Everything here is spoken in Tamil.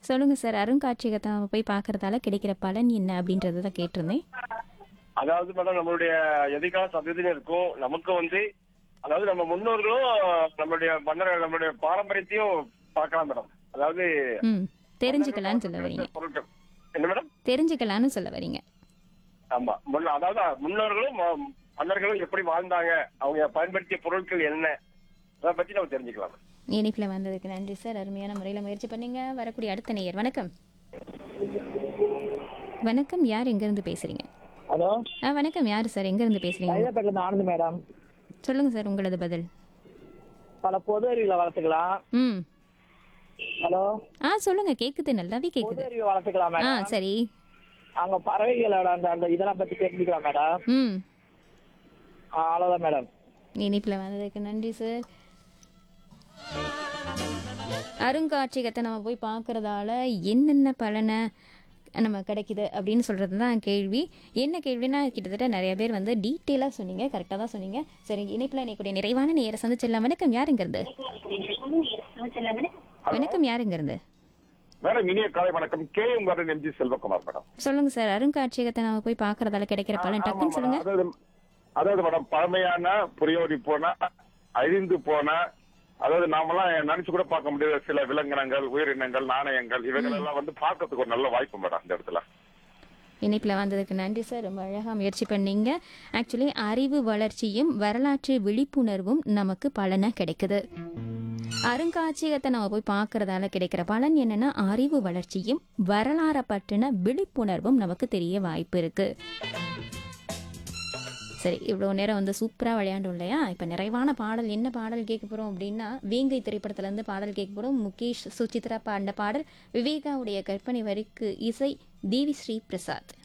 சொல்லுங்க சார் அருங்காட்சியகத்தை நம்ம போய் பார்க்கறதால கிடைக்கிற பலன் என்ன அப்படின்றத தான் கேட்டிருந்தேன் அதாவது மேடம் நம்மளுடைய எதிர்கால சந்ததியினருக்கும் நமக்கு வந்து அதாவது நம்ம முன்னோர்களும் நம்மளுடைய மன்னர் நம்மளுடைய பாரம்பரியத்தையும் பார்க்கலாம் மேடம் அதாவது ம் தெரிஞ்சுக்கலாம்னு சொல்ல வரீங்க பொருட்கள் என்ன மேடம் தெரிஞ்சுக்கலாம்னு சொல்ல வரீங்க ஆமா முன்ன- அதாவது முன்னோர்களும் ம- மன்னர்களும் எப்படி வாழ்ந்தாங்க அவங்க பயன்படுத்திய பொருட்கள் என்ன அதை பத்தி நம்ம தெரிஞ்சுக்கலாம் இனிப்பில் வந்ததுக்கு நன்றி சார் அருமையான முறையில் முயற்சி பண்ணீங்க வரக்கூடிய அடுத்த நேயர் வணக்கம் வணக்கம் யார் எங்கேருந்து பேசுறீங்க ஹலோ ஆ வணக்கம் யார் சார் எங்கேருந்து பேசுறீங்க சைதாப்பேட்டில இருந்து ஆனந்த் மேடம் சொல்லுங்க சார் உங்களது பதில் பல பொது அறிவியலை வளர்த்துக்கலாம் ம் ஹலோ ஆ சொல்லுங்க கேக்குது நல்லாவே பொது கேக்குது அறிவை வளர்த்துக்கலாம் ஆ மேடம் சரி அங்க பறவைகளோட அந்த அந்த இதெல்லாம் பத்தி தெரிஞ்சுக்கலாம் மேடம் ம் ஆ, அவ்வளவுதான் மேடம் இனிப்பில் வந்ததுக்கு நன்றி சார் அருங்காட்சியகத்தை நம்ம போய் பார்க்கறதால என்னென்ன பலனை நம்ம கிடைக்குது அப்படின்னு சொல்கிறது தான் கேள்வி என்ன கேள்வினா கிட்டத்தட்ட நிறைய பேர் வந்து டீட்டெயிலாக சொன்னீங்க கரெக்டாக தான் சொன்னீங்க சரி இணைப்பில் இன்னைக்குடைய நிறைவான நேரம் சந்திச்சிடலாம் வணக்கம் யாருங்கிறது வணக்கம் யாருங்கிறது மேடம் இனிய காலை வணக்கம் கே எம் வரன் எம்ஜி செல்வகுமார் மேடம் சொல்லுங்க சார் அருங்காட்சியகத்தை நம்ம போய் பார்க்கறதால கிடைக்கிற பலன் டக்குன்னு சொல்லுங்க அதாவது அதாவது மேடம் பழமையான புரியோடி போன அழிந்து போன அதாவது நாமெல்லாம் நினைச்சு கூட பார்க்க முடியாத சில விலங்கினங்கள் உயிரினங்கள் நாணயங்கள் இவைகள் எல்லாம் வந்து பார்க்கறதுக்கு ஒரு நல்ல வாய்ப்பு மேடம் இந்த இடத்துல இணைப்பில் வந்ததுக்கு நன்றி சார் ரொம்ப அழகாக முயற்சி பண்ணீங்க ஆக்சுவலி அறிவு வளர்ச்சியும் வரலாற்று விழிப்புணர்வும் நமக்கு பலனை கிடைக்குது அருங்காட்சியகத்தை நம்ம போய் பார்க்கறதால கிடைக்கிற பலன் என்னன்னா அறிவு வளர்ச்சியும் வரலாறை பற்றின விழிப்புணர்வும் நமக்கு தெரிய வாய்ப்பு இருக்கு சரி இவ்வளோ நேரம் வந்து சூப்பராக விளையாண்டோம் இல்லையா இப்போ நிறைவான பாடல் என்ன பாடல் கேட்க போகிறோம் அப்படின்னா வேங்கை திரைப்படத்துலேருந்து பாடல் கேட்க போகிறோம் முகேஷ் சுசித்ரா பாடின பாடல் விவேகாவுடைய கற்பனை வரிக்கு இசை தேவி ஸ்ரீ பிரசாத்